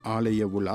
ஆலய உலா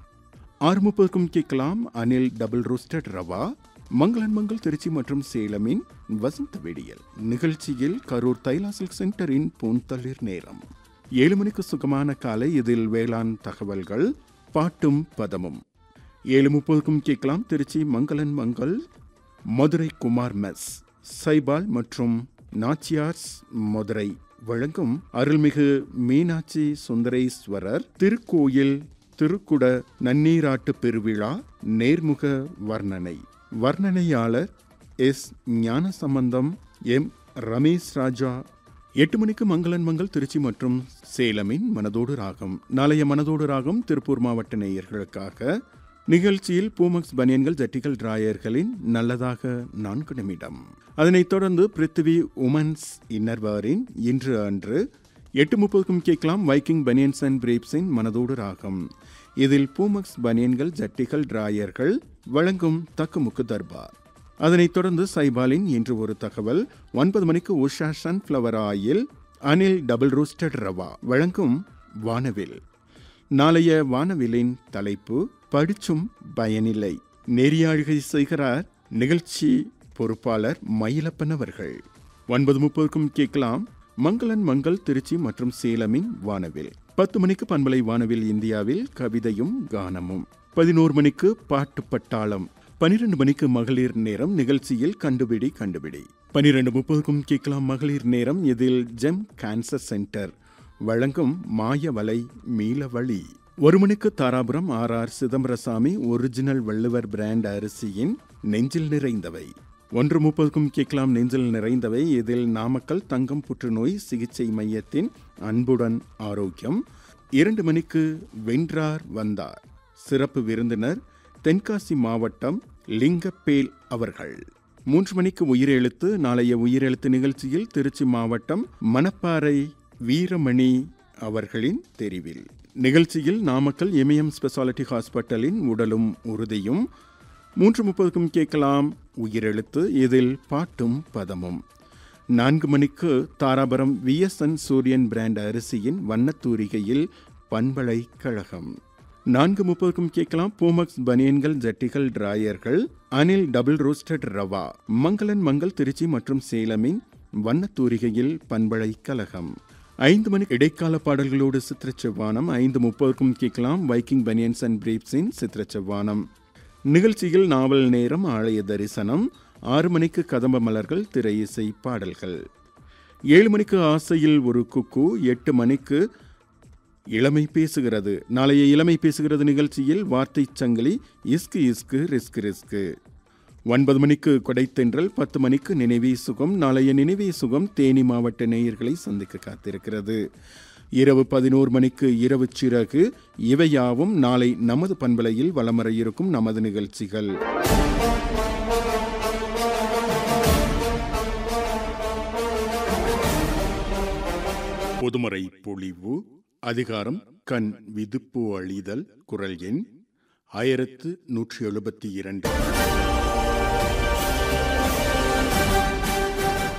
ஆறு முப்பதுக்கும் கேட்கலாம் அனில் டபுள் ரோஸ்டட் ரவா மங்களன் மங்கள் திருச்சி மற்றும் சேலமின் வசந்த வெடியல் நிகழ்ச்சியில் கரூர் தைலா சில்க் சென்டரின் பூந்தளிர் நேரம் ஏழு மணிக்கு சுகமான காலை இதில் வேளாண் தகவல்கள் பாட்டும் பதமும் ஏழு முப்பதுக்கும் கேட்கலாம் திருச்சி மங்களன் மங்கள் மதுரை குமார் மெஸ் சைபால் மற்றும் நாச்சியார்ஸ் மதுரை வழங்கும் அருள்மிகு மீனாட்சி சுந்தரேஸ்வரர் திருக்கோயில் திருக்குட நன்னீராட்டு பெருவிழா நேர்முக வர்ணனை வர்ணனையாளர் எஸ் ஞானசம்பந்தம் எம் ரமேஷ் ராஜா எட்டு மணிக்கு மங்களன் மங்கள் திருச்சி மற்றும் சேலமின் மனதோடு ராகம் நாளைய மனதோடு ராகம் திருப்பூர் மாவட்ட நேயர்களுக்காக நிகழ்ச்சியில் பூமக்ஸ் பனியன்கள் ஜட்டிகள் டிராயர்களின் நல்லதாக நான்கு நிமிடம் அதனைத் தொடர்ந்து பிருத்திவி உமன்ஸ் இன்னர்வாரின் இன்று அன்று எட்டு முப்பதுக்கும் கேட்கலாம் வைக்கிங் பனியன்ஸ் அண்ட் பிரேப்ஸின் மனதோடு ராகம் இதில் பூமக்ஸ் பனியன்கள் ஜட்டிகள் டிராயர்கள் வழங்கும் தக்குமுக்கு தர்பார் அதனைத் தொடர்ந்து சைபாலின் இன்று ஒரு தகவல் ஒன்பது மணிக்கு Usha sunflower oil Anil double roasted rava வழங்கும் வானவில் நாளைய வானவிலின் தலைப்பு படிச்சும் பயனில்லை நெறியாழ்கை செய்கிறார் நிகழ்ச்சி பொறுப்பாளர் மயிலப்பன் அவர்கள் ஒன்பது முப்பதுக்கும் கேட்கலாம் மங்களன் மங்கள் திருச்சி மற்றும் சேலமின் வானவில் பத்து மணிக்கு பண்பலை வானவில் இந்தியாவில் கவிதையும் கானமும் பதினோரு மணிக்கு பாட்டு பட்டாளம் பனிரெண்டு மணிக்கு மகளிர் நேரம் நிகழ்ச்சியில் கண்டுபிடி கண்டுபிடி பனிரெண்டு முப்பதுக்கும் கேட்கலாம் மகளிர் நேரம் இதில் ஜெம் கேன்சர் சென்டர் வழங்கும் மாயவலை மீளவழி ஒரு மணிக்கு Dharapuram R R Chidambarasamy original Valluvar brand அரிசியின் நெஞ்சில் நிறைந்தவை ஒன்று முப்பதுக்கும் கேட்கலாம் நெஞ்சில் நிறைந்தவை இதில் நாமக்கல் தங்கம் புற்றுநோய் சிகிச்சை மையத்தின் அன்புடன் ஆரோக்கியம் இரண்டு மணிக்கு வென்றார் வந்தார் சிறப்பு விருந்தினர் தென்காசி மாவட்டம் லிங்கப்பேல் அவர்கள் மூன்று மணிக்கு உயிரெழுத்து நாளைய உயிரெழுத்து நிகழ்ச்சியில் திருச்சி மாவட்டம் மணப்பாறை வீரமணி அவர்களின் தெரிவில் நிகழ்ச்சியில் நாமக்கல் எம்எம் ஸ்பெஷாலிட்டி ஹாஸ்பிட்டலின் உடலும் உறுதியும் மூன்று முப்பதுக்கும் கேட்கலாம் உயிரெழுத்து இதில் பாட்டும் பதமும் நான்கு மணிக்கு தாராபுரம் விஎஸ்என் சூரியன் பிராண்ட் அரிசியின் வண்ணத்தூரிகையில் பண்பலை கழகம் நான்கு முப்பதுக்கும் கேட்கலாம் பூமக்ஸ் பனியன்கள் ஜட்டிகள் டிராயர்கள் அனில் டபுள் ரோஸ்டட் ரவா மங்களன் மங்கள் திருச்சி மற்றும் சேலமின் வண்ணத்தூரிகையில் பண்பலை கழகம் ஐந்து மணிக்கு இடைக்கால பாடல்களோடு சித்திரச்செவ்வானம் ஐந்து முப்பதுக்கும் கேட்கலாம் வைக்கிங் பனியன்ஸ் அண்ட் பிரீப்ஸின் சித்திரச்செவ்வானம் நிகழ்ச்சியில் நாவல் நேரம் ஆலய தரிசனம் ஆறு மணிக்கு கதம்ப மலர்கள் திரை இசை பாடல்கள் ஏழு மணிக்கு ஆசையில் ஒரு குக்கு எட்டு மணிக்கு இளமை பேசுகிறது நாளைய இளமை பேசுகிறது நிகழ்ச்சியில் வார்த்தை சங்கிலி இஸ்கு இஸ்கு ரிஸ்கு ரிஸ்கு ஒன்பது மணிக்கு கொடைத்தென்றல் பத்து மணிக்கு நினைவே சுகம் நாளைய நினைவே சுகம் தேனி மாவட்ட நேயர்களை சந்திக்க காத்திருக்கிறது இரவு பதினோரு மணிக்கு இரவு சிறகு இவையாவும் நாளை நமது பண்பலையில் வலம் வர இருக்கும் நமது நிகழ்ச்சிகள் பொதுமறை பொழிவு அதிகாரம் கண் விதுப்பு அழிதல் குரல் எண் ஆயிரத்து நூற்றி எழுபத்தி இரண்டு